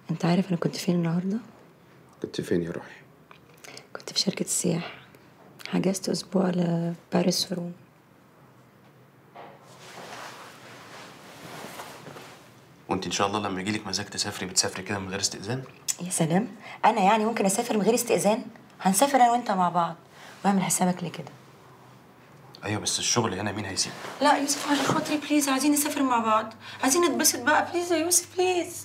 انت عارف انا كنت فين النهارده كنت فين يا روحي كنت في شركه السياحه حجزت اسبوع لباريس وروم وانت ان شاء الله لما يجيلك مزاج تسافري بتسافري كده من غير استئذان يا سلام انا يعني ممكن اسافر من غير استئذان هنسافر انا وانت مع بعض واعمل حسابك لكده ايوه بس الشغل هنا مين هيسيب لا يوسف عشان خاطري بليز عايزين نسافر مع بعض عايزين نتبسط بقى بليز يا يوسف بليز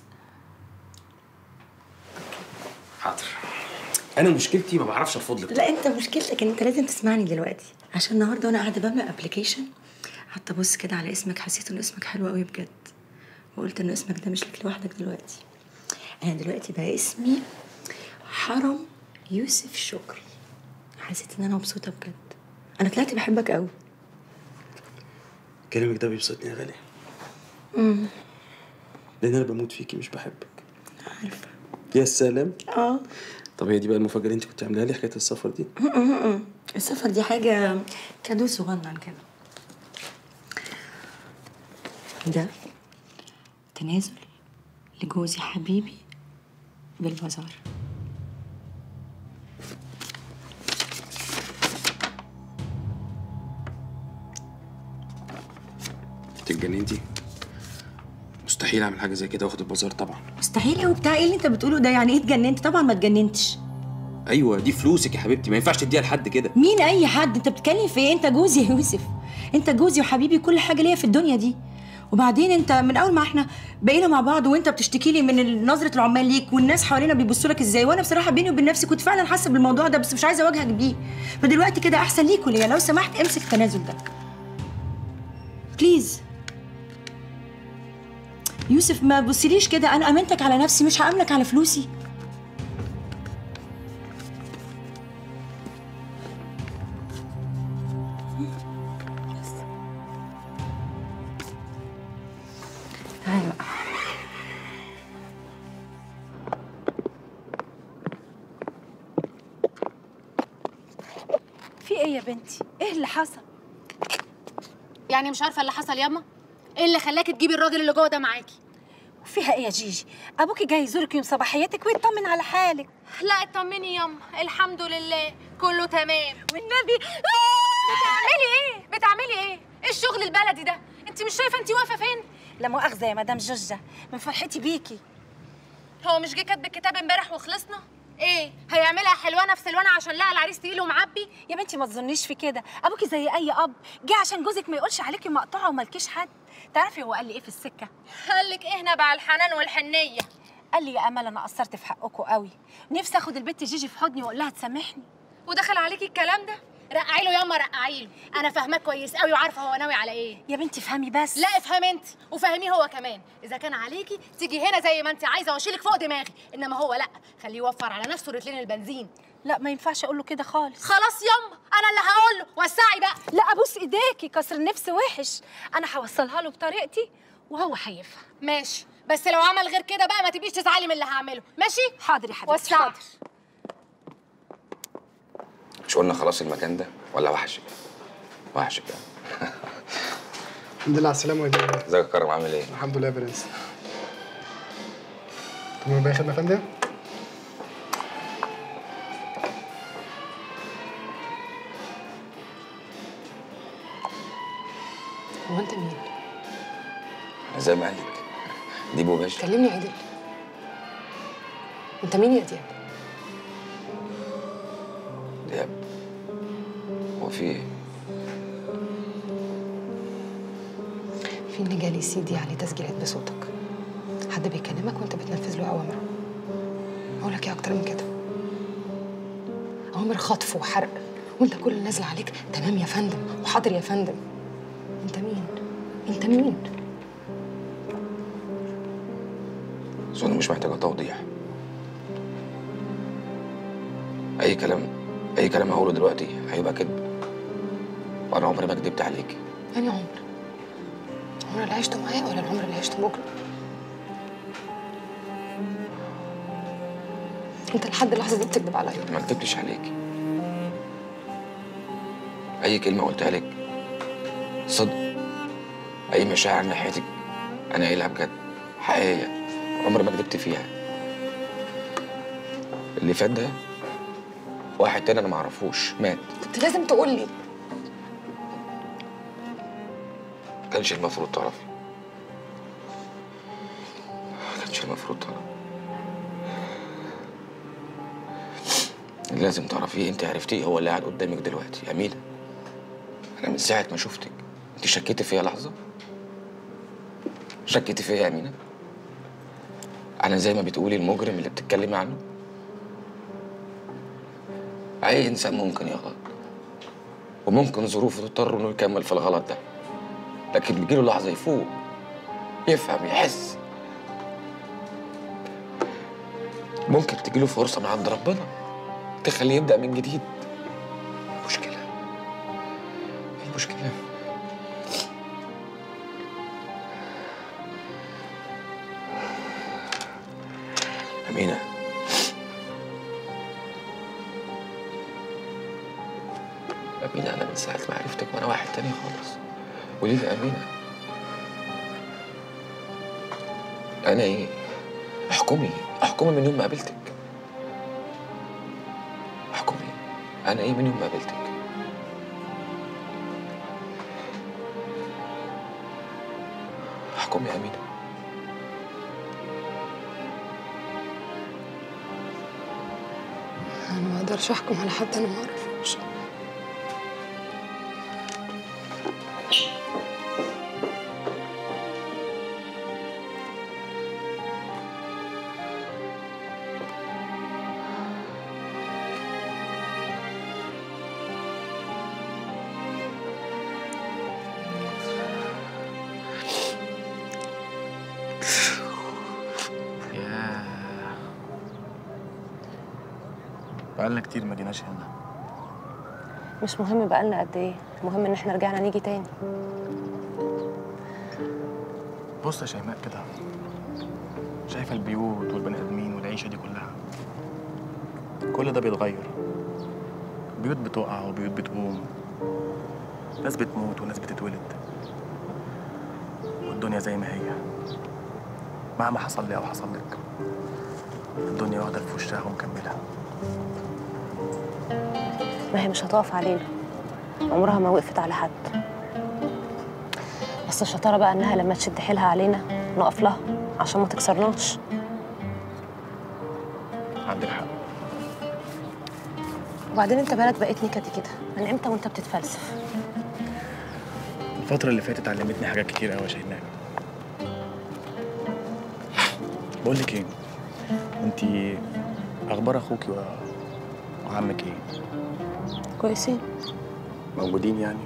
حاضر انا مشكلتي ما بعرفش ارفض لك لا انت مشكلتك ان انت لازم تسمعني دلوقتي عشان النهارده وانا قاعده بملى ابلكيشن قعدت ابص كده على اسمك حسيت ان اسمك حلو قوي بجد وقلت ان اسمك ده مش لك لوحدك دلوقتي انا دلوقتي بقى اسمي حرم يوسف شكري حسيت ان انا مبسوطه بجد انا طلعت بحبك قوي كلامك ده بيبسطني يا غالي لان انا بموت فيكي مش بحبك عارفه يا سلام اه طب هي دي بقى المفاجاه اللي انت كنت عاملاها لي حكايه السفر دي السفر دي حاجة كادو صغنن كده ده تنازل لجوزي حبيبي بالبازار انت اتجننتي مستحيل اعمل حاجه زي كده واخد البازار طبعا مستحيل قوي بتاع ايه اللي انت بتقوله ده يعني ايه اتجننت طبعا ما اتجننتش ايوه دي فلوسك يا حبيبتي ما ينفعش تديها لحد كده مين اي حد انت بتتكلم في ايه انت جوزي يا يوسف انت جوزي وحبيبي كل حاجه ليا في الدنيا دي وبعدين انت من اول ما احنا بقينا مع بعض وانت بتشتكي لي من نظره العمال ليك والناس حوالينا بيبصوا لك ازاي وانا بصراحه بيني وبين نفسي كنت فعلا حاسه بالموضوع ده بس مش عايزه اواجهك بيه فدلوقتي كده احسن ليك وليا لو سمحت امسك التنازل ده بليز يوسف ما تبصيليش كده انا امنتك على نفسي مش هامنك على فلوسي تعالى بقى في ايه يا بنتي؟ ايه اللي حصل؟ يعني مش عارفه اللي حصل ياما ايه اللي خلاكي تجيبي الراجل اللي جوه ده معاكي وفيها ايه يا جيجي؟ ابوكي جاي يزورك يوم صباحيتك ويطمن على حالك لا اطمني ياما الحمد لله كله تمام والنبي بتعملي ايه بتعملي ايه ايه الشغل البلدي ده انت مش شايفه انت واقفه فين لا مؤاخذه يا مدام جوجة من فرحتي بيكي هو مش جه كاتب الكتاب امبارح وخلصنا ايه هيعملها حلوانه في سلوانه عشان لقى العريس تقيل ومعبي يا بنتي ما تظنيش في كده ابوكي زي اي اب جه عشان جوزك ما يقولش عليكي مقطوعه ومالكيش حد تعرفي هو قال لي ايه في السكه قال لك ايه نبع الحنان والحنيه قال لي يا امل انا قصرت في حقكم قوي نفسي اخد البت جيجي في حضني واقول لها تسامحني ودخل عليكي الكلام ده رقعي له ياما رقعي له انا فاهماه كويس قوي وعارفه هو ناوي على ايه يا بنتي افهمي بس لا افهم انت وفهميه هو كمان اذا كان عليكي تيجي هنا زي ما انت عايزه واشيلك فوق دماغي انما هو لا خليه يوفر على نفسه رتلين البنزين لا ما ينفعش اقول له كده خالص خلاص ياما انا اللي هقول له وسعي بقى لا ابوس ايديكي كسر النفس وحش انا هوصلها له بطريقتي وهو هيفهم ماشي بس لو عمل غير كده بقى ما تبقيش تزعلي من اللي هعمله ماشي حاضر يا حبيبتي وسعي حاضر مش قلنا خلاص المكان ده ولا وحشك وحشك يعني الحمد لله على السلامة يا جماعة ازيك يا كرم عامل ايه الحمد لله يا برنس تمام باقي خدمة يا فندم؟ هو انت مين؟ انا زي ما قالك ديبو باشا كلمني عدل انت مين يا دياب؟ دياب هو في ايه في ان جالي سي دي عليه تسجيلات بصوتك حد بيكلمك وانت بتنفذ له اوامره اقول لك ايه اكتر من كده اوامر خطف وحرق وانت كل اللي نازل عليك تمام يا فندم وحاضر يا فندم انت مين انت مين اظن مش محتاجه توضيح اي كلام اي كلام هقوله دلوقتي هيبقى كذب وانا عمري ما كدبت عليكي انهي عمر العمر اللي عشته معايا ولا العمر اللي عشته بكره انت لحد اللحظه دي بتكذب عليا ما كدبتش عليكي اي كلمه قلتها لك صدق اي مشاعر ناحيتك انا قايلها بجد حقيقيه عمري ما كدبت فيها اللي فات ده واحد تاني انا معرفوش مات انت لازم تقول لي كانش المفروض تعرفي كانش المفروض تعرفي لازم تعرفيه انت عرفتيه هو اللي قاعد قدامك دلوقتي امينه انا من ساعه ما شفتك انت شكيتي فيا لحظه شكيتي فيا يا امينه انا زي ما بتقولي المجرم اللي بتتكلمي عنه اي انسان ممكن يغلط وممكن ظروفه تضطر انه يكمل في الغلط ده لكن بيجيله لحظه يفوق يفهم يحس ممكن تجيله فرصه من عند ربنا تخليه يبدا من جديد مشكله ايه المشكله امينه امينه انا من ساعه ما عرفتك وانا واحد تاني خالص قولي لي امينه انا ايه احكمي احكمي من يوم ما قابلتك احكمي انا ايه من يوم ما قابلتك احكمي يا امينه انا ما اقدرش احكم على حد انا ما اعرفوش ياه بقالنا كتير ما جيناش هنا مش مهم بقالنا قد ايه المهم ان احنا رجعنا نيجي تاني بص يا شيماء كده شايفة البيوت والبني آدمين والعيشة دي كلها كل ده بيتغير بيوت بتقع وبيوت بتقوم ناس بتموت وناس بتتولد والدنيا زي ما هي مهما حصل لي أو حصل لك الدنيا واخدة في وشها ومكملة ما هي مش هتقف علينا عمرها ما وقفت على حد بس الشطاره بقى انها لما تشد حيلها علينا نقف لها عشان ما تكسرناش عندك حق وبعدين انت بالك بقيت نكدي كده من امتى وانت بتتفلسف الفترة اللي فاتت علمتني حاجات كتير قوي يا شيماء بقول لك ايه انت اخبار اخوكي و... وعمك ايه كويسين موجودين يعني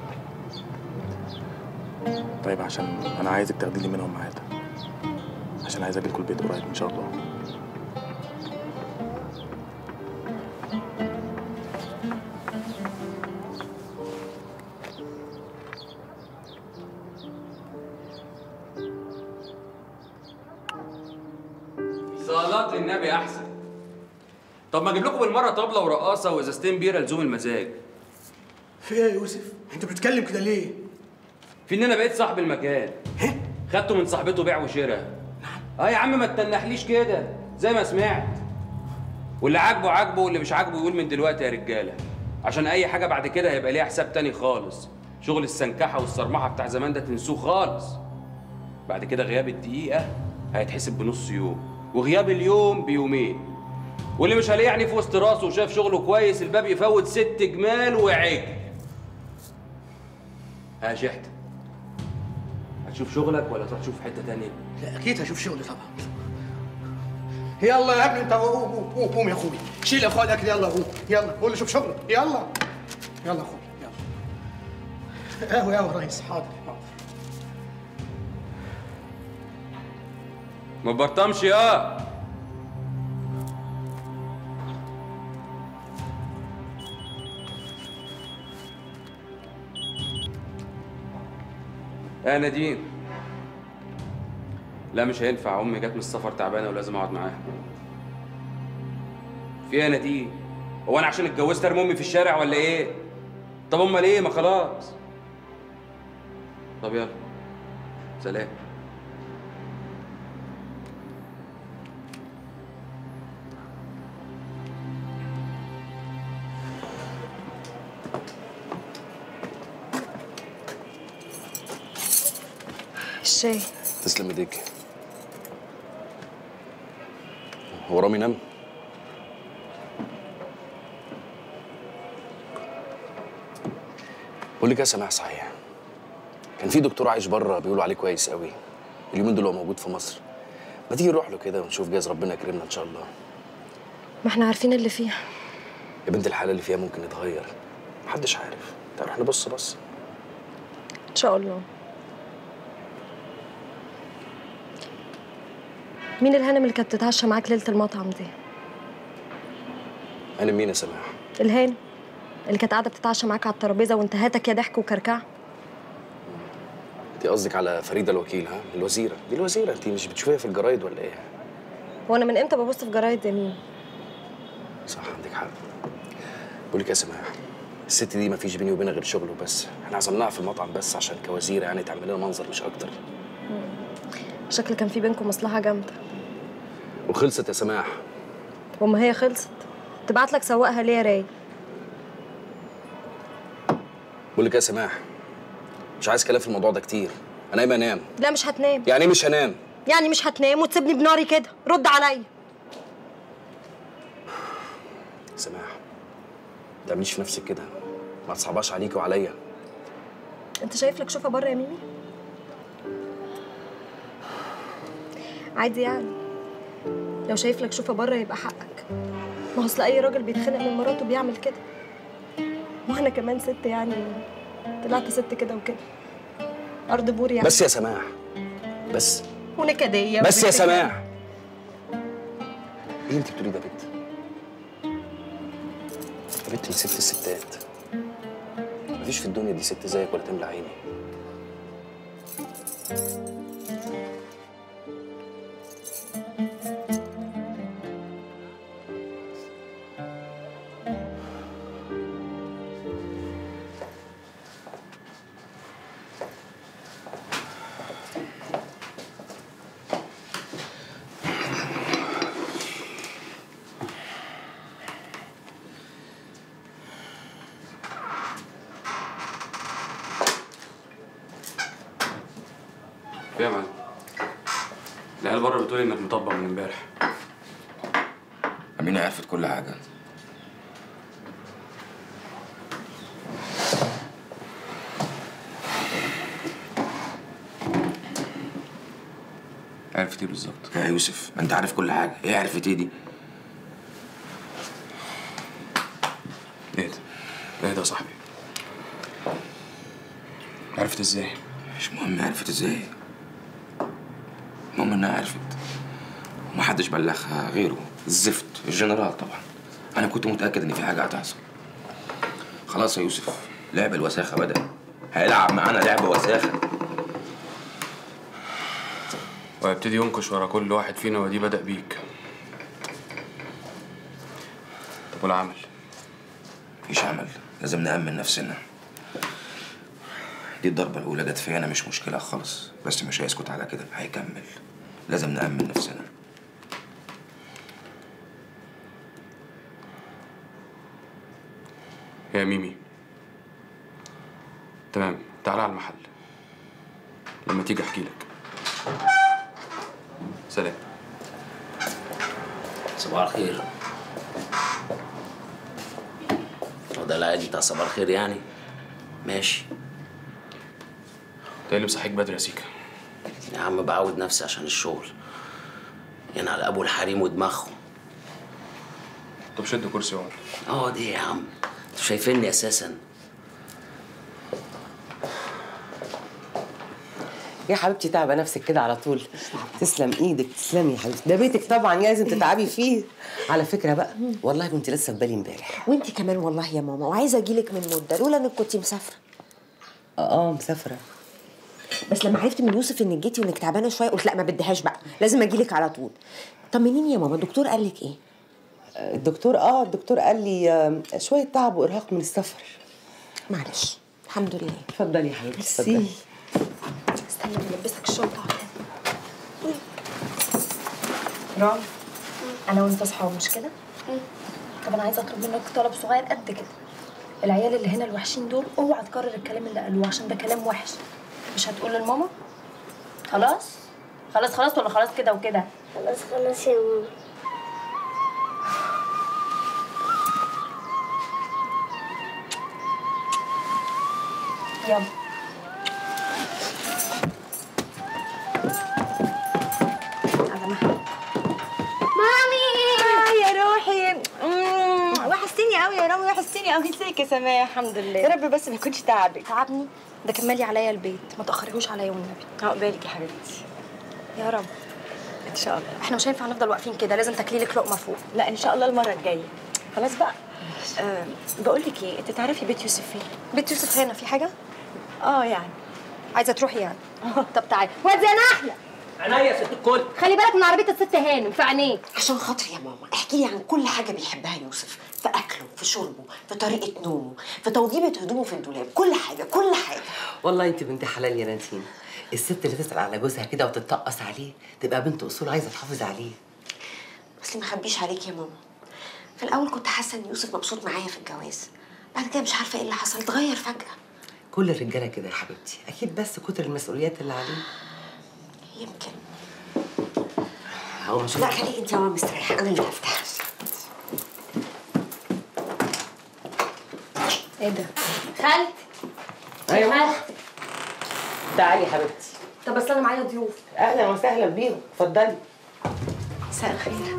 طيب عشان انا عايزك تاخدي لي منهم ميعاد عشان عايز اجي لكم البيت قريب ان شاء الله صلاة النبي أحسن طب ما أجيب لكم بالمرة طبلة ورقاصة وإزازتين بيرة لزوم المزاج في ايه يا يوسف؟ انت بتتكلم كده ليه؟ في إن أنا بقيت صاحب المكان خدته من صاحبته بيع وشراء اه يا عم ما تتنحليش كده زي ما سمعت واللي عاجبه عاجبه واللي مش عاجبه يقول من دلوقتي يا رجاله عشان اي حاجه بعد كده هيبقى ليها حساب تاني خالص شغل السنكحه والصرمحه بتاع زمان ده تنسوه خالص بعد كده غياب الدقيقه هيتحسب بنص يوم وغياب اليوم بيومين واللي مش هلاقيه يعني في وسط راسه وشاف شغله كويس الباب يفوت ست جمال وعجل ها شحت هتشوف شغلك ولا تروح تشوف حته تانية لا اكيد هشوف شغلي طبعا يلا يا ابني انت قوم قوم قوم قوم يا اخوي شيل يا اخويا الاكل يلا قوم يلا قول لي شوف شغلك يلا يلا يا اخوي يلا قهوه قهوه يا ريس حاضر حاضر ما تبرطمش يا يا نادين لا مش هينفع امي جت من السفر تعبانه ولازم اقعد معاها في ايه يا نادين هو انا عشان اتجوزت ارمي امي في الشارع ولا ايه طب امال ايه ما خلاص طب يلا سلام الشاي تسلم ايديك هو رامي نام بقول لك يا سماح صحيح كان في دكتور عايش بره بيقولوا عليه كويس قوي اليومين دول هو موجود في مصر ما تيجي نروح له كده ونشوف جايز ربنا يكرمنا ان شاء الله ما احنا عارفين اللي فيها يا بنت الحلال اللي فيها ممكن يتغير محدش عارف تعال نروح نبص بص ان شاء الله مين الهانم اللي كانت بتتعشى معاك ليله المطعم دي انا مين يا سماح الهانم اللي كانت قاعده بتتعشى معاك على الترابيزه وانت هاتك يا ضحك وكركع انت قصدك على فريده الوكيل ها الوزيره دي الوزيره انت مش بتشوفيها في الجرايد ولا ايه وانا من امتى ببص في جرايد يا مين صح عندك حق بقول لك يا سماح الست دي ما فيش بيني وبينها غير شغل وبس احنا عزمناها في المطعم بس عشان كوزيره يعني تعمل لنا منظر مش اكتر شكل كان في بينكم مصلحه جامده وخلصت يا سماح وما هي خلصت تبعت لك سواقها ليه يا راي بقول لك يا سماح مش عايز كلام في الموضوع ده كتير انا قايم انام لا مش هتنام يعني ايه مش هنام يعني مش هتنام وتسيبني بناري كده رد عليا سماح ما تعمليش في نفسك كده ما تصعباش عليكي وعليا انت شايف لك شوفها بره يا ميمي عادي يعني لو شايف لك شوفها بره يبقى حقك ما هو اصل اي راجل بيتخانق من مراته بيعمل كده وانا كمان ست يعني طلعت ست كده وكده ارض بور يعني بس يا سماح بس ونكديه بس يا وبنت سماح ايه انت بتقولي ده يا بنت يا بنت من ست الستات مفيش في الدنيا دي ست زيك ولا تملى عيني في يا معلم العيال بره بتقول انك مطبق من امبارح أمينة عرفت كل حاجة عرفت ايه بالظبط يا يوسف ما أنت عارف كل حاجة إيه عرفت إيه دي؟ اهدى اهدى يا صاحبي عرفت ازاي مش مهم عرفت إزاي المهم إنها عرفت ومحدش بلغها غيره الزفت الجنرال طبعا أنا كنت متأكد إن في حاجة هتحصل خلاص يا يوسف لعب الوساخة بدأ هيلعب معانا لعبة وساخة وهيبتدي ينكش ورا كل واحد فينا ودي بدأ بيك طب والعمل مفيش عمل لازم نأمن نفسنا دي الضربة الأولى جت فيا أنا مش مشكلة خالص بس مش هيسكت على كده هيكمل لازم نأمن نفسنا يا ميمي تمام تعالى على المحل لما تيجي احكي لك سلام صباح الخير هو ده العادي بتاع صباح الخير يعني ماشي انت إيه اللي مصحيك بدري يا سيكا يا عم بعود نفسي عشان الشغل يعني على ابو الحريم ودماغهم طب شد كرسي واقعد اه دي يا عم انتوا شايفيني اساسا يا حبيبتي تعبه نفسك كده على طول تسلم ايدك تسلمي يا حبيبتي ده بيتك طبعا لازم تتعبي فيه على فكره بقى والله كنت لسه في بالي امبارح وانت كمان والله يا ماما وعايزه اجيلك من مده لولا انك كنت مسافره اه مسافره بس لما عرفت من يوسف انك جيتي وانك تعبانه شويه قلت لا ما بديهاش بقى لازم اجيلك على طول طمنيني يا ماما الدكتور قال لك ايه الدكتور اه الدكتور قال لي آه، شويه تعب وارهاق من السفر معلش الحمد لله اتفضلي يا حبيبتي ميرسي. اتفضلي استنى بلبسك الشنطه رام انا وانت اصحاب مش كده طب انا عايزه اطلب منك طلب صغير قد كده العيال اللي هنا الوحشين دول اوعى تكرر الكلام اللي قالوه عشان ده كلام وحش مش هتقول لماما خلاص خلاص خلاص ولا خلاص كده وكده خلاص خلاص يا ماما يلا مامي آه يا روحي مم، وحشتيني قوي يا رامي وحشتيني قوي ازيك يا سماح الحمد لله يا رب بس ما يكونش تعبك تعبني ده كملي عليا البيت ما تاخريهوش عليا والنبي عقبالك يا حبيبتي يا رب ان شاء الله احنا مش هينفع نفضل واقفين كده لازم تاكليلك لقمه فوق لا ان شاء الله المره الجايه خلاص بقى آه بقول لك ايه انت تعرفي بيت يوسف فين بيت يوسف هنا في حاجه اه يعني عايزه تروحي يعني طب تعالي وادي انا احلى عينيا يا ست الكل خلي بالك من عربيه الست هانم في عينيك عشان خاطري يا ماما احكي لي عن كل حاجه بيحبها يوسف في اكله في شربه في طريقه نومه في توضيبه هدومه في الدولاب كل حاجه كل حاجه والله انت بنت حلال يا نانسين الست اللي تسال على جوزها كده وتتطقص عليه تبقى بنت اصول عايزه تحافظ عليه بس ما اخبيش عليك يا ماما في الاول كنت حاسه ان يوسف مبسوط معايا في الجواز بعد كده مش عارفه ايه اللي حصل اتغير فجاه كل الرجاله كده يا حبيبتي اكيد بس كتر المسؤوليات اللي عليه يمكن هو مش لا خليك انت يا ماما مستريحه انا اللي هفتح ايه ده خالتي ايوه خالتي تعالي يا حبيبتي طب بس انا معايا ضيوف اهلا وسهلا بيهم اتفضلي مساء الخير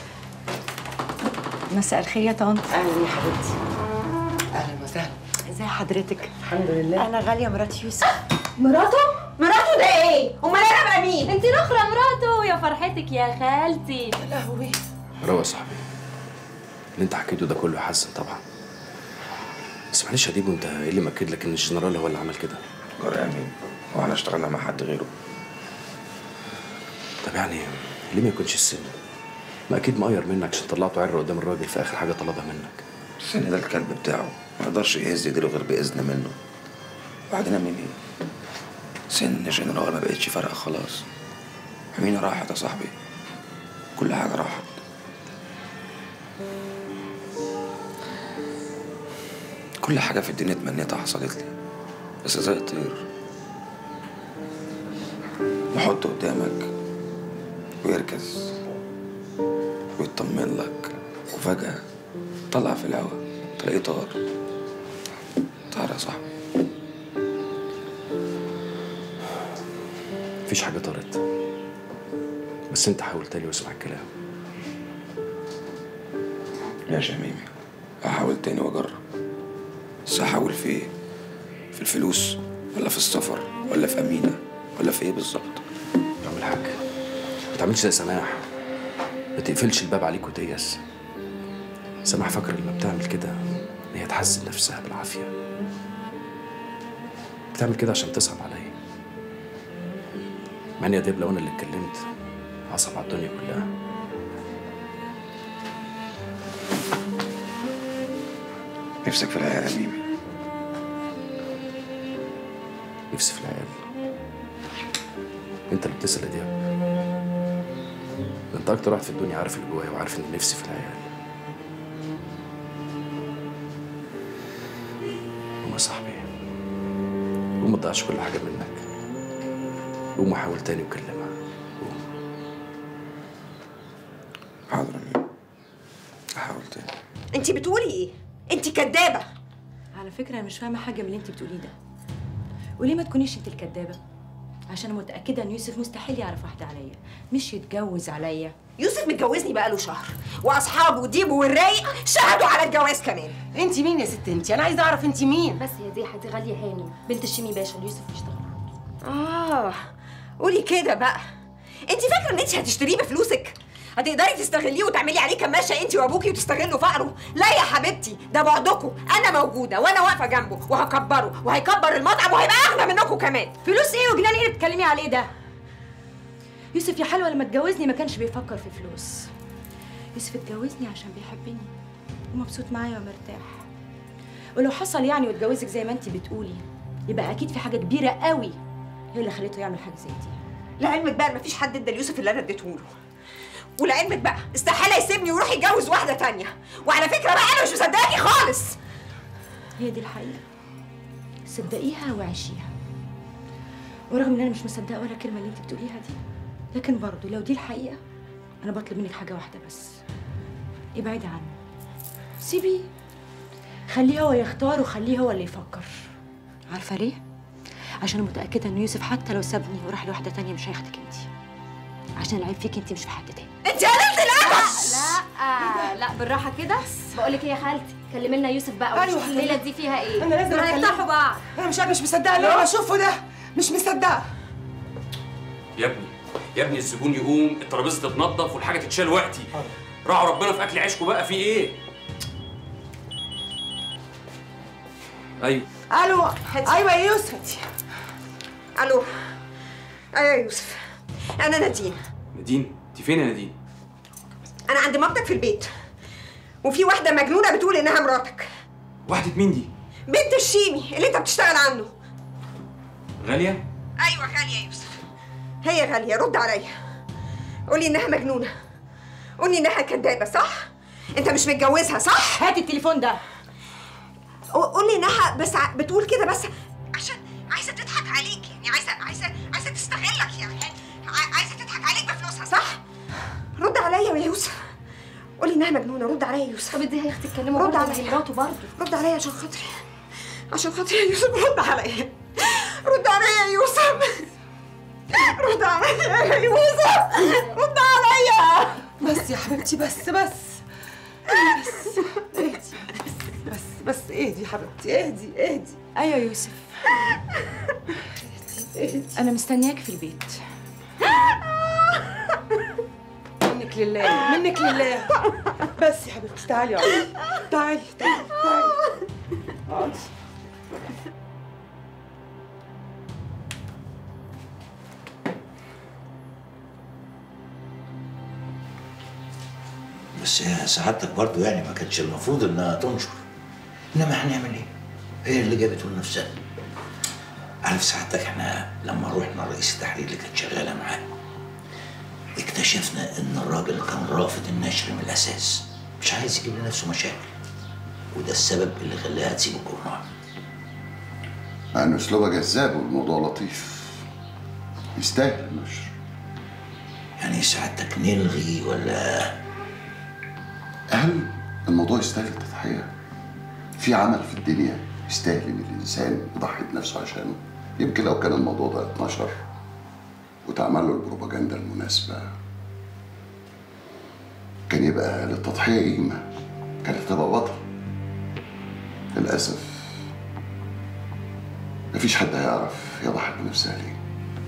مساء الخير يا طنط اهلا يا حبيبتي اهلا وسهلا ازي حضرتك الحمد لله انا غاليه مرات يوسف مراته مراته ده ايه امال انا ابقى مين انت الاخرى مراته يا فرحتك يا خالتي لهوي روق يا صاحبي اللي انت حكيته ده كله يحسن طبعا بس معلش يا ديبو انت ايه اللي مأكد لك ان الجنرال هو اللي عمل كده؟ جرى يا مين هو احنا اشتغلنا مع حد غيره طب يعني ليه ما يكونش السن؟ ما اكيد مقير منك عشان طلعته عره قدام الراجل في اخر حاجه طلبها منك السن ده الكلب بتاعه ما يقدرش يهز ايديله غير باذن منه وبعدين يا ميمي سن جنرال ما بقتش فارقه خلاص مين راحت يا صاحبي كل حاجه راحت كل حاجه في الدنيا اتمنيتها حصلت لي بس زي الطير نحطه قدامك ويركز ويطمن لك وفجأة طلع في الهوا تلاقيه طار طار يا صاحبي مفيش حاجه طارت بس انت حاول تاني واسمع الكلام ماشي يا ميمي هحاول تاني واجرب بس هحاول في ايه في الفلوس ولا في السفر ولا في امينه ولا في ايه بالظبط اعمل حاجه ما تعملش زي سماح ما تقفلش الباب عليك وتيأس سماح فاكر لما بتعمل كده ان هي تحزن نفسها بالعافيه بتعمل كده عشان تصعب عليا مع ان يا ديب لو انا اللي اتكلمت هصعب على الدنيا كلها نفسك في العيال يا ميمي نفسي في العيال انت اللي بتسأل يا دياب ده انت اكتر واحد في الدنيا عارف اللي جوايا وعارف ان نفسي في العيال قوم يا صاحبي قوم ما تضيعش كل حاجه منك قوم وحاول تاني وكلمها حاضر يا ميمي هحاول تاني انت بتقولي ايه انت كدابه على فكره انا مش فاهمه حاجه من اللي انت بتقوليه ده وليه ما تكونيش انت الكدابه عشان أنا متاكده ان يوسف مستحيل يعرف واحده عليا مش يتجوز عليا يوسف متجوزني بقاله شهر واصحابه وديبو والرايق شهدوا على الجواز كمان انت مين يا ست انت انا عايزه اعرف انت مين بس يا دي دي غاليه هانم بنت الشيمي باشا اللي يوسف بيشتغل عنده اه قولي كده بقى انت فاكره ان انت هتشتريه بفلوسك هتقدري تستغليه وتعملي عليه كماشه انت وابوكي وتستغلوا فقره لا يا حبيبتي ده بعدكم انا موجوده وانا واقفه جنبه وهكبره وهيكبر المطعم وهيبقى اغنى منكم كمان فلوس ايه وجنان ايه اللي بتتكلمي عليه ده يوسف يا حلوه لما اتجوزني ما كانش بيفكر في فلوس يوسف اتجوزني عشان بيحبني ومبسوط معايا ومرتاح ولو حصل يعني واتجوزك زي ما انت بتقولي يبقى اكيد في حاجه كبيره قوي هي اللي خليته يعمل حاجه زي دي لعلمك بقى مفيش حد ادى ليوسف اللي انا اديته له ولعلمك بقى استحاله يسيبني ويروح يتجوز واحده تانية وعلى فكره بقى انا مش مصدقاكي خالص هي دي الحقيقه صدقيها وعيشيها ورغم ان انا مش مصدقه ولا كلمه اللي انت بتقوليها دي لكن برضه لو دي الحقيقه انا بطلب منك حاجه واحده بس ابعدي عنه سيبيه خليه هو يختار وخليه هو اللي يفكر عارفه ليه عشان أنا متاكده ان يوسف حتى لو سابني وراح لواحده تانية مش هياخدك انت عشان العيب فيك انت مش في حد تاني انت قللت الادب لا لا بالراحه كده بقول لك ايه يا خالتي كلمي لنا يوسف بقى أيوة. ونشوف الليله دي فيها ايه أنا لازم دول أكلمه. هيفتحوا بعض انا مش مش مصدقه اللي انا بشوفه ده مش مصدقه يا ابني يا ابني الزبون يقوم الترابيزه تتنضف والحاجه تتشال وقتي راعوا ربنا في اكل عيشكم بقى في ايه ايوه الو ايوه يا يوسف الو ايوه يا يوسف انا نادين نادين انت فين يا نادين انا عند مامتك في البيت وفي واحده مجنونه بتقول انها مراتك واحده مين دي بنت الشيمي اللي انت بتشتغل عنه غاليه ايوه غاليه يا يوسف هي غاليه رد عليا قولي انها مجنونه قولي انها كدابه صح انت مش متجوزها صح هات التليفون ده قولي انها بس ع- بتقول كده بس عشان عايزه تضحك عليك يعني عايزه عايزه عايزه تستغلك يعني ع- عايزه تضحك عليك بفلوسها صح رد عليا يا يوسف قولي انها مجنونه رد عليا يا يوسف طب اديها يا اختي تكلمه رد برضه، عليا ما هي مراته برضه رد عليا عشان خاطري عشان خاطري يا يوسف رد عليا رد عليا يا يوسف رد عليا يا يوسف رد عليا بس يا حبيبتي بس بس بس اهدي بس بس اهدي يا حبيبتي اهدي اهدي ايوه يوسف اهدي انا مستنياك في البيت منك لله منك لله بس يا حبيبتي تعالي اقعدي تعالي تعالي تعالي اقعدي بس هي سعادتك برضو يعني ما كانتش المفروض انها تنشر انما هنعمل ايه؟ هي اللي جابته لنفسها عارف سعادتك احنا لما روحنا رئيس التحرير اللي كانت شغاله معاه اكتشفنا ان الراجل كان رافض النشر من الاساس مش عايز يجيب لنفسه مشاكل وده السبب اللي خلاها تسيب الجورنال مع ان اسلوبها جذاب والموضوع لطيف يستاهل النشر يعني سعادتك نلغي ولا هل الموضوع يستاهل التضحية؟ في عمل في الدنيا يستاهل ان الانسان يضحي بنفسه عشانه يمكن لو كان الموضوع ده اتنشر وتعمل له البروباجندا المناسبة كان يبقى للتضحية قيمة كانت هتبقى بطل للأسف مفيش حد هيعرف يضحي بنفسها ليه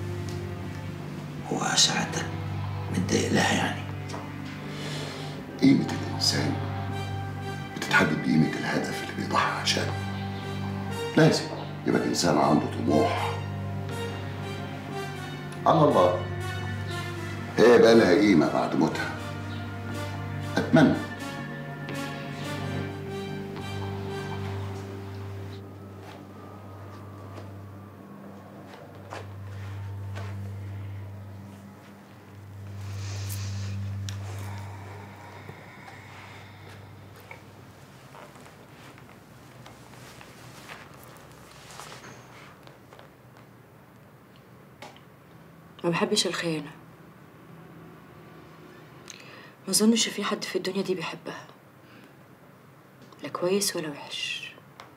هو سعادتك متضايق لها يعني قيمة الإنسان بتتحدد بقيمة الهدف اللي بيضحي عشانه لازم يبقى الإنسان عنده طموح على الله هي بقى لها قيمة بعد موتها أتمنى ما بحبش الخيانة ما اظنش في حد في الدنيا دي بيحبها لا كويس ولا وحش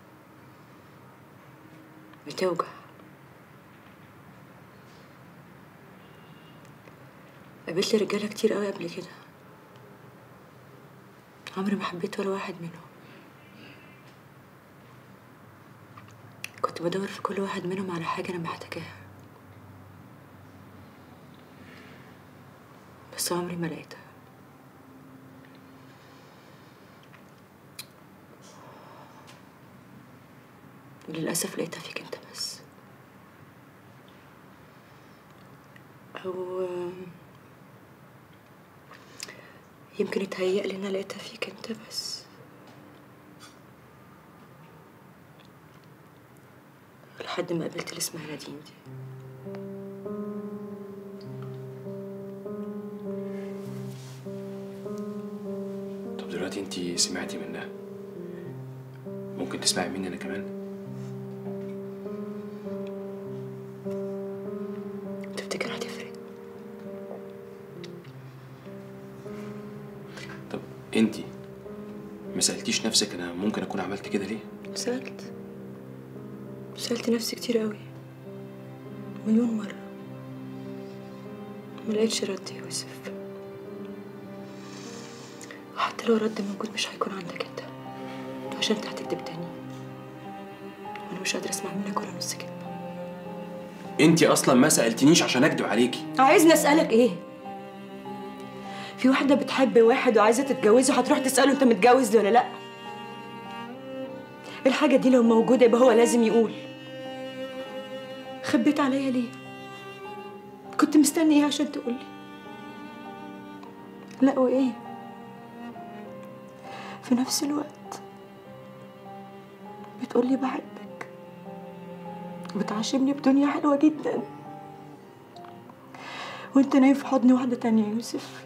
بتوجع قابلت رجالة كتير قوي قبل كده عمري ما حبيت ولا واحد منهم كنت بدور في كل واحد منهم على حاجة أنا محتاجاها بس عمري ما لقيتها للأسف لقيتها فيك أنت بس أو يمكن اتهيألي إن أنا لقيتها فيك أنت بس لحد ما قابلت اللي اسمها نادين دي طب دلوقتي انت سمعتي منها ممكن تسمعي مني انا كمان انتي ما سالتيش نفسك انا ممكن اكون عملت كده ليه سألت سألت نفسي كتير قوي مليون مرة ما لقيتش رد يا يوسف حتى لو رد موجود مش هيكون عندك انت عشان انت هتكدب تاني وانا مش قادرة اسمع منك ولا نص كلمة انتي اصلا ما سالتنيش عشان اكدب عليكي عايزني اسألك ايه؟ في واحدة بتحب واحد وعايزة تتجوزه هتروح تسأله انت متجوز ولا لأ؟ الحاجة دي لو موجودة يبقى هو لازم يقول خبيت عليا ليه؟ كنت مستني ايه عشان تقولي؟ لا وايه؟ في نفس الوقت بتقولي بحبك وبتعاشرني بدنيا حلوة جدا وانت نايم في حضن واحدة تانية يا يوسف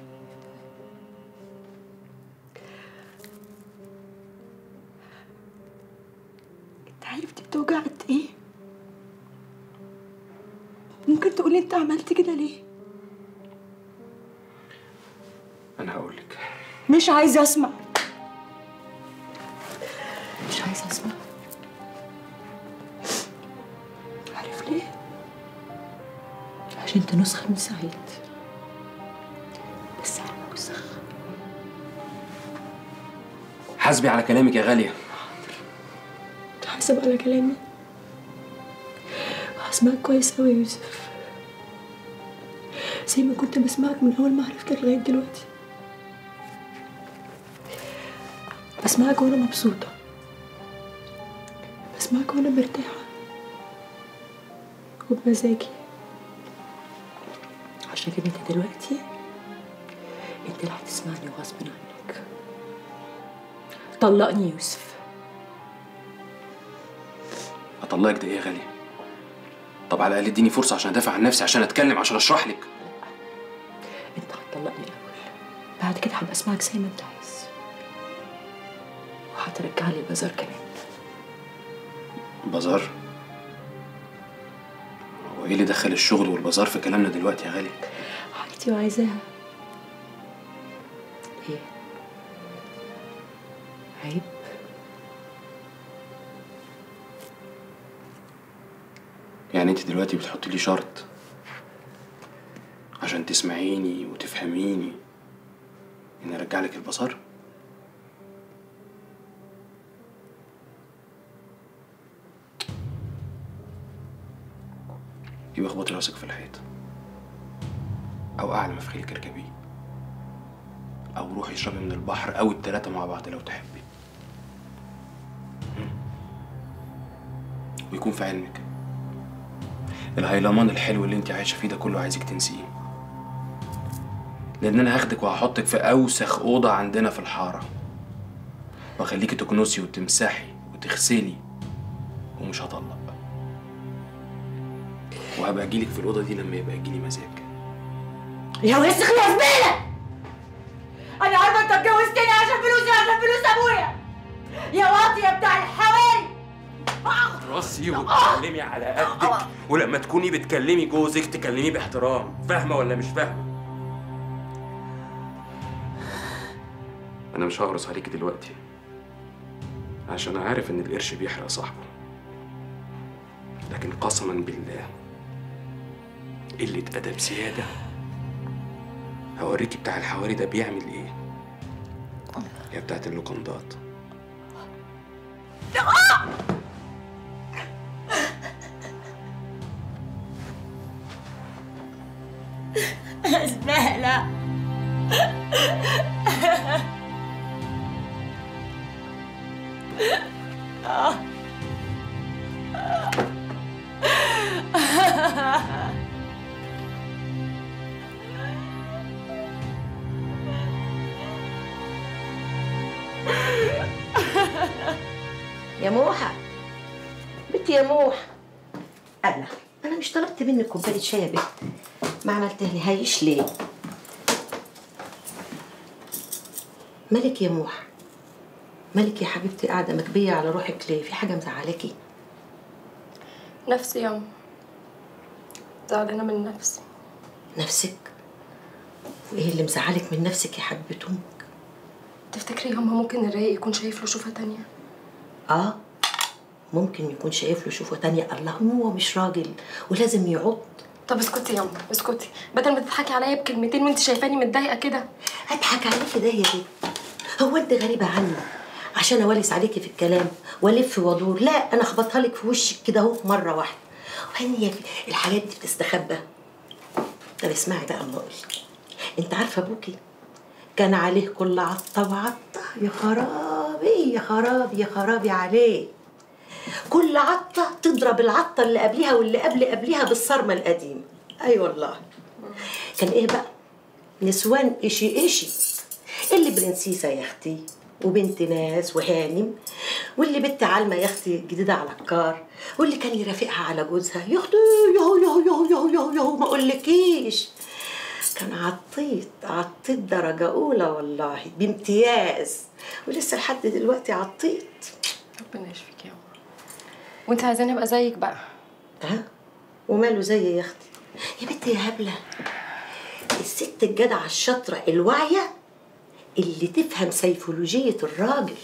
انت عارف دي بتوجع قد ايه؟ ممكن تقولي انت عملت كده ليه؟ انا هقول لك مش عايزة اسمع مش عايزة اسمع عارف ليه؟ عشان انت نسخة من سعيد بس على وسخ حاسبي على كلامك يا غاليه حاسب على كلامي وهسمعك كويس أوي يا يوسف زي ما كنت بسمعك من أول ما عرفتك لغاية دلوقتي بسمعك وأنا مبسوطة بسمعك وأنا مرتاحة وبمزاجي عشان كده انت دلوقتي انت اللي هتسمعني غصب عنك طلقني يوسف اطلقك ده ايه يا غاليه طب على الاقل اديني فرصه عشان ادافع عن نفسي عشان اتكلم عشان اشرح لك انت هتطلقني الاول بعد كده هبقى اسمعك زي ما انت عايز وهترجع لي البازار كمان بازار هو ايه اللي دخل الشغل والبازار في كلامنا دلوقتي يا غالي حاجتي وعايزاها ايه عيب يعني انت دلوقتي بتحطي لي شرط عشان تسمعيني وتفهميني ان ارجع لك البصر يبقى اخبطي راسك في الحيط او اعلى ما في خيلك اركبيه او روحي اشربي من البحر او التلاتة مع بعض لو تحبي مم. ويكون في علمك الهيلمان الحلو اللي انت عايشه فيه ده كله عايزك تنسيه لان انا هاخدك وهحطك في اوسخ اوضه عندنا في الحاره واخليكي تكنسي وتمسحي وتغسلي ومش هطلق وهبقى اجيلك في الاوضه دي لما يبقى يجيلي مزاج يا وسخ يا زبالة أنا عارفة أنت اتجوزتني عشان فلوسي عشان فلوس أبويا يا واطية بتاع الحواري راسي وتكلمي على قدك ولما تكوني بتكلمي جوزك تكلميه باحترام فاهمه ولا مش فاهمه انا مش هغرس عليكي دلوقتي عشان عارف ان القرش بيحرق صاحبه لكن قسما بالله قلة أدب زيادة هوريكي بتاع الحواري ده بيعمل ايه يا بتاعت اللوكندات زبالة يا موحة بنتي يا موحة أنا أنا مش طلبت منك كوباية شاي يا بنت ما عملتها لي هايش ليه؟ مالك يا موحة مالك يا حبيبتي قاعدة مكبية على روحك ليه؟ في حاجة مزعلاكي؟ نفسي يوم زعلانة من نفسي نفسك؟ وإيه اللي مزعلك من نفسك يا حبيبة أمك؟ تفتكري يا ماما ممكن الرايق يكون شايف له شوفه تانية اه ممكن يكون شايف له شوفه تانية اللهم هو مش راجل ولازم يعض طب اسكتي يا ماما اسكتي بدل ما تضحكي عليا بكلمتين وانت شايفاني متضايقه كده اضحك عليكي ده يا بنت هو انت غريبه عني عشان اولس عليكي في الكلام والف وادور لا انا اخبطها لك في وشك كده اهو مره واحده وهي هي الحاجات دي بتستخبى طب اسمعي بقى اما اقول انت عارفه ابوكي كان عليه كل عطه وعطه يا خرابي يا خرابي يا خرابي عليه كل عطه تضرب العطه اللي قبلها واللي قبل قبلها بالصرمه القديمه اي أيوة والله كان ايه بقى نسوان إشي إشي اللي برنسيسة يا أختي وبنت ناس وهانم واللي بنت عالمة يا أختي جديدة على الكار واللي كان يرافقها على جوزها يا أختي يهو يهو يهو يهو يهو يهو ما أقولكيش كان عطيت عطيت درجة أولى والله بامتياز ولسه لحد دلوقتي عطيت ربنا يشفيك يا ماما وانت عايزاني ابقى زيك بقى ها وماله زي يا أختي يا بنتي يا هبلة الست الجدعة الشاطرة الواعية اللي تفهم سيفولوجية الراجل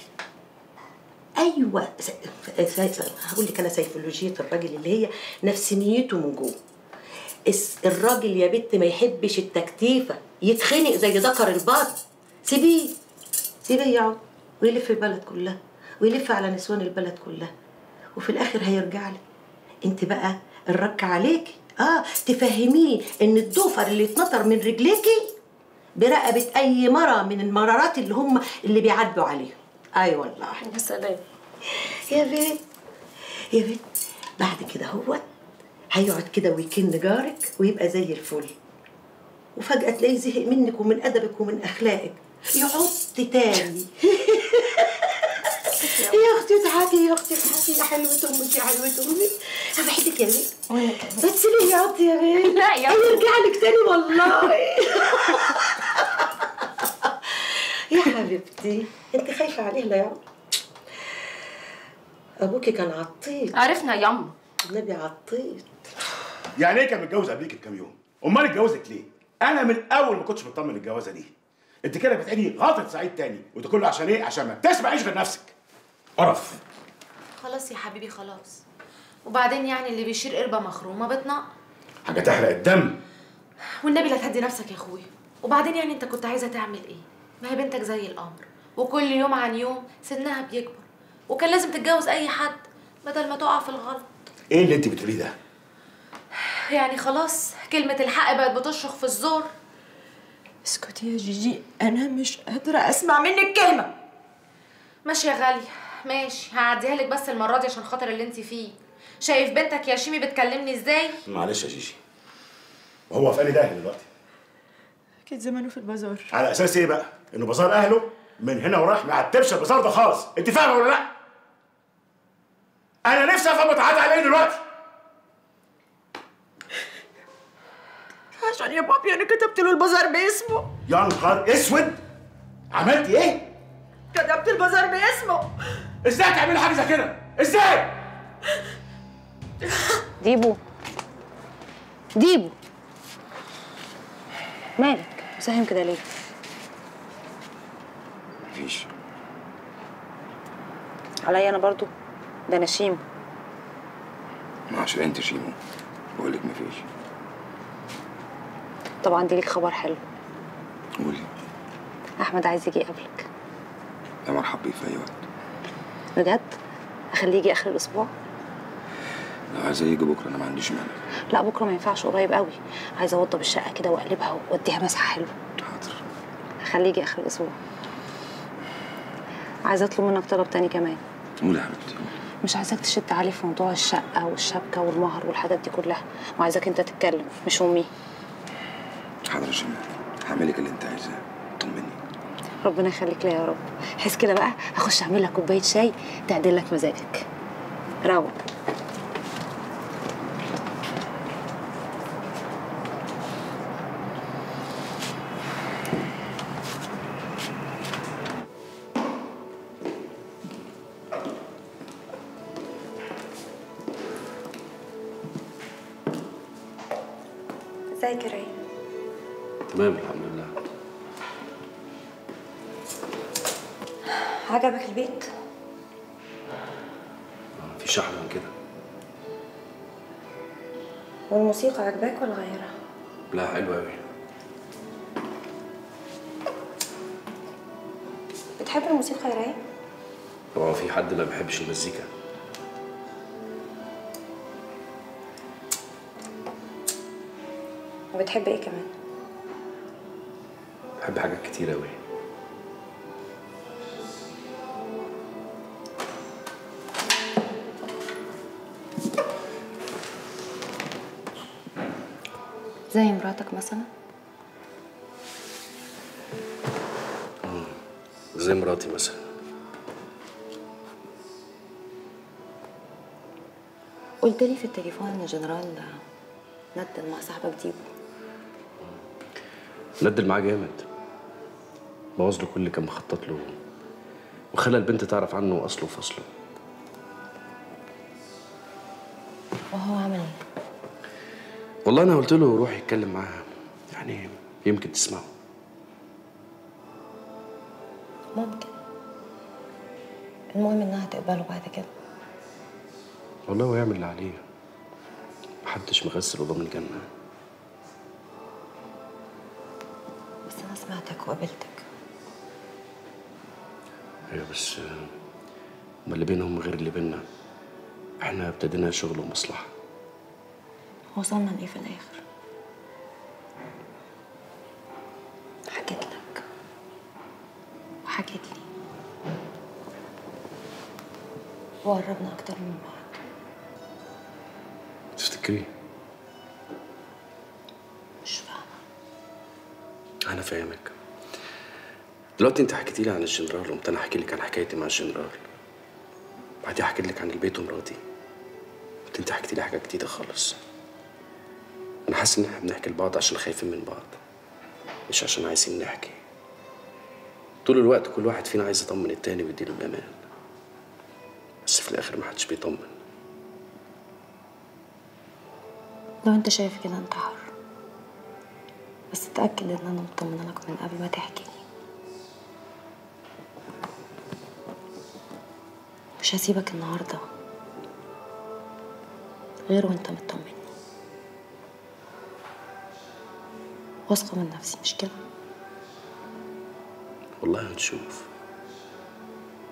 أيوة س... س... س... هقول لك أنا سيفولوجية الراجل اللي هي نفسانيته من جوه الس- الراجل يا بنت ما يحبش التكتيفة يتخنق زي ذكر البر سيبيه سيبيه يقعد ويلف البلد كلها ويلف على نسوان البلد كلها وفي الآخر هيرجع لك انت بقى الرك عليكي اه تفهميه ان الضفر اللي اتنطر من رجليكي برقبة أي مرة من المرارات اللي هم اللي بيعدوا عليهم أي والله يا سلام يا بنت يا بنت بعد كده هو هيقعد كده ويكن جارك ويبقى زي الفل وفجأة تلاقيه زهق منك ومن أدبك ومن أخلاقك يعض تاني يا اختي اضحكي يا اختي اضحكي يا حلوة امك يا حلوة امك انا بحبك يا بنت بس ليه يعض يا بنت لا يا هيرجع لك تاني والله يا حبيبتي انت خايفة عليه لا يعض ابوكي كان عطيت عرفنا يا يما النبي عطيت يعني ايه كان متجوز قبليك بكام يوم؟ امال اتجوزك ليه؟ انا من الاول ما كنتش مطمن الجوازه دي. انت كده بتعيني غلطه سعيد تاني وده كله عشان ايه؟ عشان ما تسمعيش غير نفسك. قرف. خلاص يا حبيبي خلاص وبعدين يعني اللي بيشير قربة مخرومة بتنق حاجه تحرق الدم. والنبي لا تهدي نفسك يا اخويا وبعدين يعني انت كنت عايزة تعمل ايه ما هي بنتك زي القمر وكل يوم عن يوم سنها بيكبر وكان لازم تتجوز اي حد بدل ما تقع في الغلط ايه اللي انت بتقوليه ده؟ يعني خلاص كلمة الحق بقت بتشرخ في الزور اسكتي يا جيجي انا مش قادره اسمع منك كلمه ماشي يا غالية ماشي هعديها لك بس المرة دي عشان خاطر اللي انت فيه شايف بنتك يا شيمي بتكلمني ازاي معلش يا جيجي. وهو في انهي داهيه دلوقتي؟ اكيد زمانه في البازار على اساس ايه بقى؟ انه بازار اهله من هنا ورايح ما عتبش البازار ده خالص، انت فاهمه ولا لا؟ انا نفسي افهم بتعدي على ايه دلوقتي؟ عشان يا بابي انا كتبت له البازار باسمه يا نهار اسود عملتي ايه؟ كتبت البازار باسمه ازاي تعملي حاجه زي كده؟ ازاي؟ ديبو ديبو مالك مساهم كده ليه مفيش عليا انا برضو ده انا شيم ما عشان انت شيمو بقول لك مفيش طب عندي ليك خبر حلو قولي احمد عايز يجي يقابلك يا مرحب بيه في اي وقت بجد اخليه يجي اخر الاسبوع لو عايز يجي بكره انا ما عنديش مانع لا بكره ما ينفعش قريب قوي عايزه اوضب الشقه كده واقلبها واديها مسحه حلوه حاضر اخليه يجي اخر الاسبوع عايزه اطلب منك طلب تاني كمان قولي يا حبيبتي مش عايزاك تشد عليه في موضوع الشقه والشبكه والمهر والحاجات دي كلها وعايزاك انت تتكلم مش امي حاضر يا شيماء هعملك اللي انت عايزاه طمني ربنا يخليك ليا يا رب حس كده بقى هخش اعمل لك كوبايه شاي تعدل لك مزاجك روق ازيك يا ريم تمام الحمد لله عجبك البيت مفيش احلى من كده والموسيقى عجباك ولا غيرها لا حلو قوي بتحب الموسيقى يا رايق هو في حد ما بيحبش المزيكا وبتحب ايه كمان بحب حاجات كتير قوي زي مراتك مثلا زي مراتي مثلا قلت لي في التليفون ان جنرال ندل مع صاحبك ديبو ندل معاه جامد بوظ له كل اللي كان مخطط له وخلى البنت تعرف عنه اصله وفصله وهو عمل ايه والله انا قلت له روح يتكلم معاها يعني يمكن تسمعه ممكن المهم انها تقبله بعد كده والله هو يعمل اللي عليه محدش مغسل وضامن جنة بس انا سمعتك وقابلتك ايوه بس آه، هما اللي بينهم غير اللي بينا احنا ابتدينا شغل ومصلحة وصلنا لايه في الاخر حكيت لك وحكيت لي وقربنا اكتر من بعض تفتكري مش فاهمه انا فاهمك دلوقتي انت حكيتي لي عن الجنرال وقمت انا احكي لك عن حكايتي مع الجنرال بعدين حكيت لك عن البيت ومراتي قلت انت حكيتي لي حاجه جديده خالص انا حاسس ان احنا بنحكي لبعض عشان خايفين من بعض مش عشان عايزين نحكي طول الوقت كل واحد فينا عايز يطمن التاني ويديله الامان بس في الاخر محدش بيطمن لو انت شايف كده انت حر بس اتاكد ان انا مطمنه لك من قبل ما تحكي لي مش هسيبك النهارده غير وانت مطمني واثقه من نفسي مش كده والله هنشوف